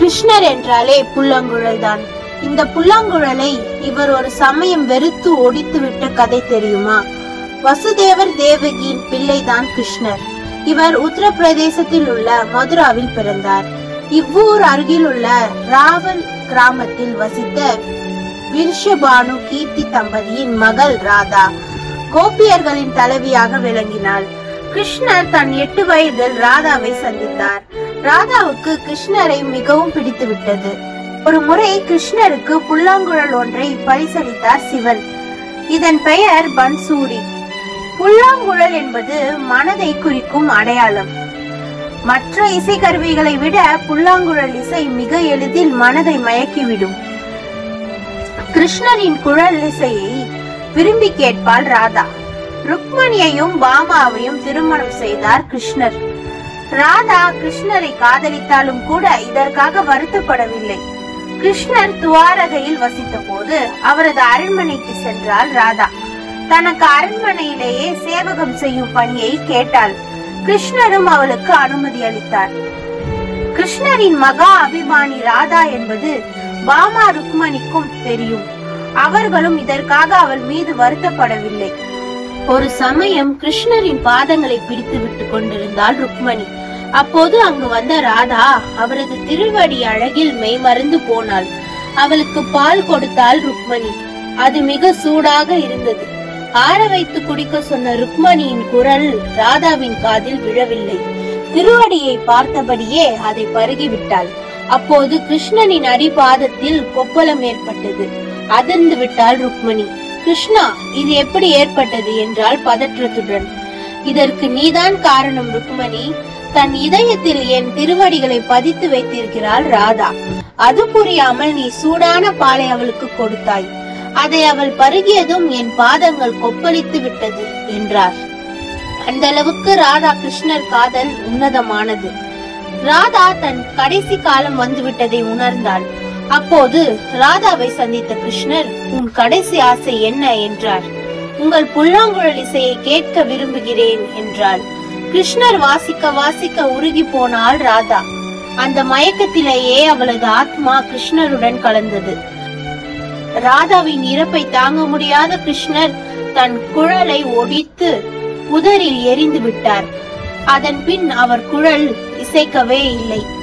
கிருஷ்ணர் என்றாலே புல்லாங்குழல் தான் இந்த புல்லாங்குழலை இவர் ஒரு சமயம் வெறுத்து ஒடித்துவிட்ட கதை தெரியுமா வசுதேவர் தேவகியின் பிள்ளைதான் கிருஷ்ணர் இவர் உத்தரப்பிரதேசத்தில் உள்ள மதுராவில் பிறந்தார் இவ்வூர் அருகில் உள்ள ராவல் கிராமத்தில் வசித்த விர்ஷபானு கீர்த்தி தம்பதியின் மகள் ராதா கோபியர்களின் தலைவியாக விளங்கினாள் கிருஷ்ணர் தன் எட்டு வயதில் ராதாவை சந்தித்தார் ராதாவுக்கு கிருஷ்ணரை மிகவும் பிடித்து விட்டது ஒரு முறை கிருஷ்ணருக்கு புல்லாங்குழல் ஒன்றை பரிசளித்தார் சிவன் இதன் பெயர் பன்சூரி புல்லாங்குழல் என்பது மனதை குறிக்கும் அடையாளம் மற்ற இசைக்கருவிகளை விட புல்லாங்குழல் இசை மிக எளிதில் மனதை மயக்கிவிடும் கிருஷ்ணரின் குழல் இசையை விரும்பி கேட்பாள் ராதா ருக்மணியையும் பாமாவையும் திருமணம் செய்தார் கிருஷ்ணர் ராதா கிருஷ்ணரை காதலித்தாலும் கூட இதற்காக வருத்தப்படவில்லை கிருஷ்ணர் துவாரகையில் வசித்த போது அவரது அரண்மனைக்கு சென்றாள் ராதா தனக்கு அரண்மனையிலேயே சேவகம் செய்யும் பணியை கேட்டாள் கிருஷ்ணரும் அவளுக்கு அனுமதி அளித்தார் கிருஷ்ணரின் மகா அபிமானி ராதா என்பது பாமா ருக்மணிக்கும் தெரியும் அவர்களும் இதற்காக அவள் மீது வருத்தப்படவில்லை ஒரு சமயம் கிருஷ்ணரின் பாதங்களை பிடித்து விட்டுக் கொண்டிருந்தாள் ருக்மணி அப்போது அங்கு வந்த ராதா அவரது திருவடி அழகில் மெய்மறந்து போனாள் அவளுக்கு பால் கொடுத்தாள் ருக்மணி அது மிக சூடாக இருந்தது ஆற வைத்து குடிக்க சொன்ன ருக்மணியின் குரல் ராதாவின் காதில் விழவில்லை திருவடியை பார்த்தபடியே அதை பருகிவிட்டாள் அப்போது கிருஷ்ணனின் அடிபாதத்தில் கொப்பளம் ஏற்பட்டது அதிர்ந்து விட்டாள் ருக்மணி கிருஷ்ணா இது எப்படி ஏற்பட்டது என்றால் பதற்றத்துடன் இதற்கு நீதான் காரணம் ருக்மணி தன் இதயத்தில் என் திருவடிகளை பதித்து வைத்திருக்கிறாள் ராதா அது புரியாமல் நீ சூடான பாலை அவளுக்கு கொடுத்தாய் அதை அவள் பருகியதும் என் பாதங்கள் கொப்பளித்து விட்டது என்றார் அந்த அளவுக்கு ராதா கிருஷ்ணர் காதல் உன்னதமானது ராதா தன் கடைசி காலம் வந்துவிட்டதை உணர்ந்தாள் அப்போது ராதாவை சந்தித்த கிருஷ்ணர் உன் கடைசி ஆசை என்ன என்றார் உங்கள் புல்லாங்குழல் இசையை கேட்க விரும்புகிறேன் என்றாள் கிருஷ்ணர் வாசிக்க வாசிக்க உருகி போனாள் ராதா அந்த மயக்கத்திலேயே அவளது ஆத்மா கிருஷ்ணருடன் கலந்தது ராதாவின் இறப்பை தாங்க முடியாத கிருஷ்ணர் தன் குழலை ஒடித்து புதரில் எரிந்து விட்டார் அதன் பின் அவர் குழல் இசைக்கவே இல்லை